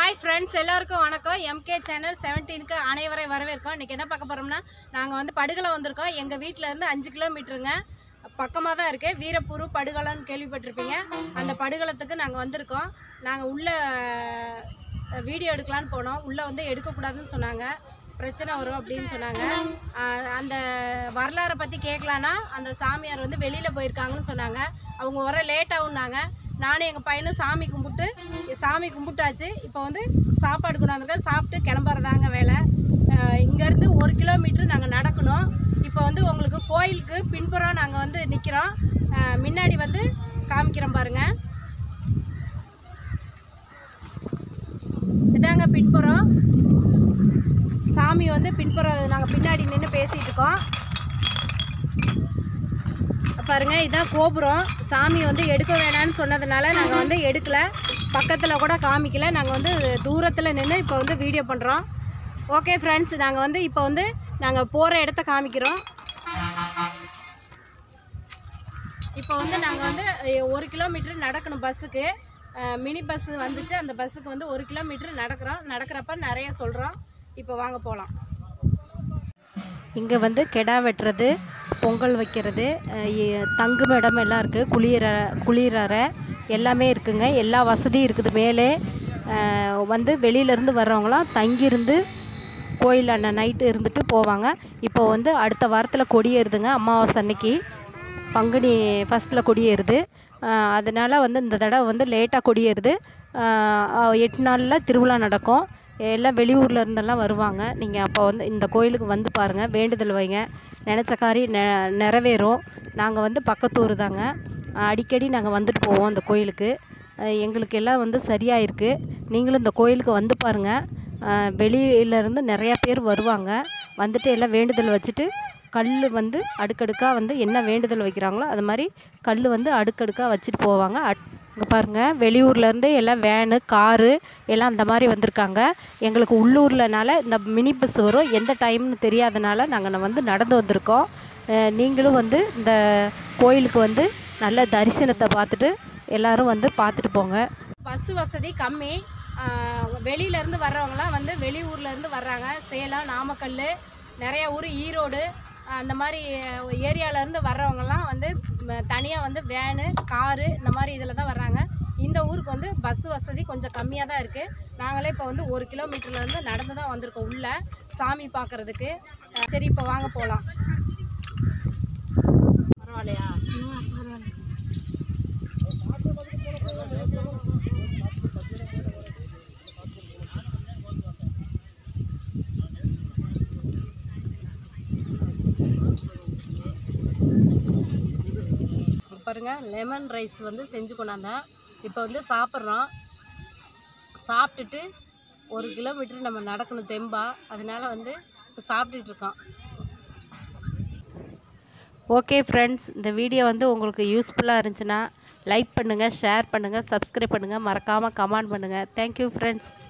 hi friends எல்லாருக்கும் வணக்கம் MK channel செவன்டீனுக்கு அனைவரை வரவேற்கோம் இன்றைக்கி என்ன பார்க்க போகிறோம்னா நாங்கள் வந்து படுகலை வந்திருக்கோம் எங்கள் வீட்டில் இருந்து அஞ்சு கிலோமீட்டருங்க பக்கமாக தான் இருக்குது வீரப்பூர் படுகலன்னு கேள்விப்பட்டிருப்பீங்க அந்த படுகலத்துக்கு நாங்கள் வந்திருக்கோம் நாங்கள் உள்ள அஹ், வீடியோ எடுக்கலான்னு போனோம் உள்ளே வந்து எடுக்கக்கூடாதுன்னு சொன்னாங்க பிரச்சனை வரும் அப்படின்னு சொன்னாங்க அஹ், அந்த வரலாறை பற்றி கேட்கலான்னா அந்த சாமியார் வந்து வெளியில் போயிருக்காங்கன்னு சொன்னாங்க அவங்க வர லேட் ஆகுனாங்க நானும் எங்கள் பையனும் சாமி கும்பிட்டு சாமி கும்பிட்டாச்சு இப்போ வந்து சாப்பாடு கொண்டாந்துருக்க சாப்பிட்டு கிளம்புறதாங்க வேலை அஹ் இங்கேருந்து ஒரு கிலோமீட்டர் நாங்கள் நடக்கணும் இப்போ வந்து உங்களுக்கு கோயிலுக்கு பின்புறம் நாங்கள் வந்து நிற்கிறோம் முன்னாடி வந்து காமிக்கிறோம் பாருங்க இதாங்க பின்புறம் சாமி வந்து பின்புறம் நாங்கள் பின்னாடி நின்று பேசிகிட்டு இருக்கோம் பாருங்க இதான் கோபுரம் சாமி வந்து எடுக்க வேணாம்னு சொன்னதுனால நாங்கள் வந்து எடுக்கல பக்கத்தில் கூட காமிக்கல நாங்கள் வந்து தூரத்தில் நின்று இப்போ வந்து வீடியோ பண்ணுறோம் ஓகே ஃப்ரெண்ட்ஸ் நாங்கள் வந்து இப்போ வந்து நாங்கள் போகிற இடத்த காமிக்கிறோம் இப்போ வந்து நாங்கள் வந்து அஹ், ஒரு கிலோமீட்டர் நடக்கணும் பஸ்ஸுக்கு மினி பஸ் வந்துச்சு அந்த பஸ்ஸுக்கு வந்து ஒரு கிலோமீட்டர் நடக்கிறோம் நடக்கிறப்ப நிறைய சொல்கிறோம் இப்போ வாங்க போகலாம் இங்கே வந்து கெடா வெட்டுறது பொங்கல் வைக்கிறது அஹ் இ- தங்கும் இடம் எல்லாம் இருக்குது குளிர குளிரறை எல்லாமே இருக்குங்க எல்லா வசதியும் இருக்குது மேலே அஹ் வந்து வெளியிலேருந்து வர்றவங்களாம் தங்கியிருந்து கோயில் அண்ணன் நைட்டு இருந்துட்டு போவாங்க இப்போ வந்து அடுத்த வாரத்தில் கொடியேறுதுங்க அமாவாசை அன்னைக்கு பங்குனி ஃபஸ்ட்டில் கொடியேறுது அஹ் அதனால வந்து இந்த தடவை வந்து லேட்டாக கொடியேறுது அஹ் அஹ் எட்டு நாளில் திருவிழா நடக்கும் எல்லாம் வெளியூர்ல இருந்தெல்லாம் வருவாங்க நீங்கள் அப்போ வந்து இந்த கோயிலுக்கு வந்து பாருங்கள் வேண்டுதல் வைங்க நினச்ச காரியம் நெ நிறைவேறும் நாங்கள் வந்து பக்கத்தூர் தாங்க அடிக்கடி நாங்கள் வந்துட்டு போவோம் இந்த கோயிலுக்கு அஹ் எங்களுக்கு எல்லாம் வந்து சரியாக இருக்குது நீங்களும் இந்த கோயிலுக்கு வந்து பாருங்கள் அஹ் வெளியிலேருந்து நிறையா பேர் வருவாங்க வந்துட்டு எல்லாம் வேண்டுதல் வச்சுட்டு கல் வந்து அடுக்கடுக்காக வந்து என்ன வேண்டுதல் வைக்கிறாங்களோ அது மாதிரி கல் வந்து அடுக்கடுக்காக வச்சுட்டு போவாங்க இங்கே பாருங்கள் வெளியூர்லேருந்து எல்லாம் வேனு காரு எல்லாம் அந்த மாதிரி வந்திருக்காங்க எங்களுக்கு உள்ளூர்லனால இந்த மினி பஸ் வரும் எந்த டைம்னு தெரியாதனால நாங்கள் வந்து நடந்து வந்திருக்கோம் அஹ் நீங்களும் வந்து இந்த கோயிலுக்கு வந்து நல்ல தரிசனத்தை பார்த்துட்டு எல்லாரும் வந்து பார்த்துட்டு போங்க பஸ் வசதி கம்மி ஆஹ் வெளியிலேருந்து வர்றவங்களாம் வந்து வெளியூர்லேருந்து வர்றாங்க சேலம் நாமக்கல் நிறைய ஊர் ஈரோடு ஆஹ் அந்த மாதிரி ஏரியாவிலேருந்து வர்றவங்கலாம் வந்து தனியாக வந்து வேனு காரு இந்த மாதிரி இதில் தான் வர்றாங்க இந்த ஊருக்கு வந்து பஸ் வசதி கொஞ்சம் கம்மியாக தான் இருக்குது நாங்களே இப்போ வந்து ஒரு கிலோமீட்டர்லேருந்து நடந்து தான் வந்திருக்கோம் உள்ளே சாமி பார்க்குறதுக்கு சரி இப்போ வாங்க போகலாம் பரவாயில்லையா இப்போ பாருங்க லெமன் ரைஸ் வந்து செஞ்சு கொண்டாந்தேன் இப்போ வந்து சாப்பிட்றோம் சாப்பிட்டுட்டு ஒரு கிலோமீட்டர் நம்ம நடக்கணும் தெம்பா அதனால வந்து இப்போ சாப்பிட்டுட்டு இருக்கோம் ஓகே ஃப்ரெண்ட்ஸ் இந்த வீடியோ வந்து உங்களுக்கு யூஸ்ஃபுல்லாக இருந்துச்சுன்னா லைக் பண்ணுங்கள் ஷேர் பண்ணுங்கள் சப்ஸ்கிரைப் பண்ணுங்கள் மறக்காமல் கமெண்ட் பண்ணுங்கள் தேங்க்யூ ஃப்ரெண்ட்ஸ்